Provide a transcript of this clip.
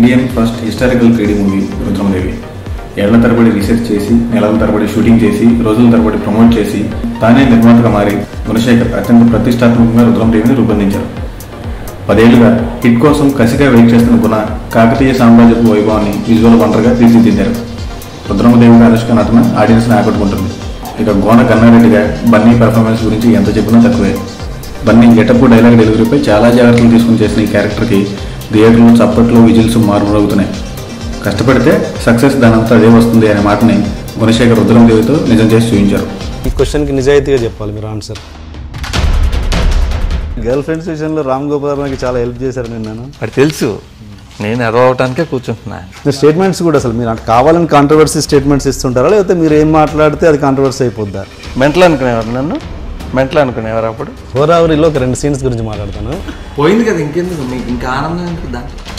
Indian first historical three D movie Rudramadevi ఏళ్ల తరబడి research చేసి నెలల తరబడి షూటింగ్ చేసి రోజుల తరబడి ప్రమోట్ చేసి తానే నిర్మాతగా మారి గుణశేఖర్ అత్యంత ప్రతిష్టాత్మకంగా రుద్రమదేవిని రూపొందించారు పదేళ్లుగా హిట్ కోసం కసిగా వెయిట్ చేస్తున్న గుణ కాకతీయ సామ్రాజ్యపు వైభవాన్ని విజువల్ వండర్గా తీర్చిదిద్దారు రుద్రమదేవి అనుష్క నటన ఆడియన్స్ని ఆకట్టుకుంటుంది ఇక గోన కన్నారెడ్డిగా బన్నీ పెర్ఫార్మెన్స్ గురించి ఎంత చెప్పినా తక్కువే బన్నీ గెటప్ డైలాగ్ డెలివరీపై చాలా జాగ్రత్తలు తీసుకుని చేసిన ఈ క్యారెక్టర్కి థియేటర్లు చప్పట్లు విజిల్స్ మారుమరుగుతున్నాయి కష్టపడితే సక్సెస్ దానంతా అదే వస్తుంది అనే మాటని గుణశేఖర్ రుద్రమదేవితో నిజం చేసి చూపించారు ఈ క్వశ్చన్కి నిజాయితీగా చెప్పాలి మీరు ఆన్సర్ గర్ల్ ఫ్రెండ్స్ విషయంలో రామ్ గోపాల్ నాకు చాలా హెల్ప్ చేశారు నేను నేను వాడు తెలుసు నేను ఎదవటానికే కూర్చుంటున్నా మీరు స్టేట్మెంట్స్ కూడా అసలు మీరు అంటే కావాలని కాంట్రవర్సీ స్టేట్మెంట్స్ ఇస్తుంటారా లేకపోతే మీరు ఏం మాట్లాడితే అది కాంట్రవర్సీ అయిపోద్దా మెంటల్ అనుకునేవారు నన్ను మెంటల్ అనుకునేవారు అప్పుడు హోరావరిలో ఒక రెండు సీన్స్ గురించి మాట్లాడతాను పోయింది కదా ఇంకెందుకు మీకు ఇంకా ఆనందం ఎందుకు దాంట్లో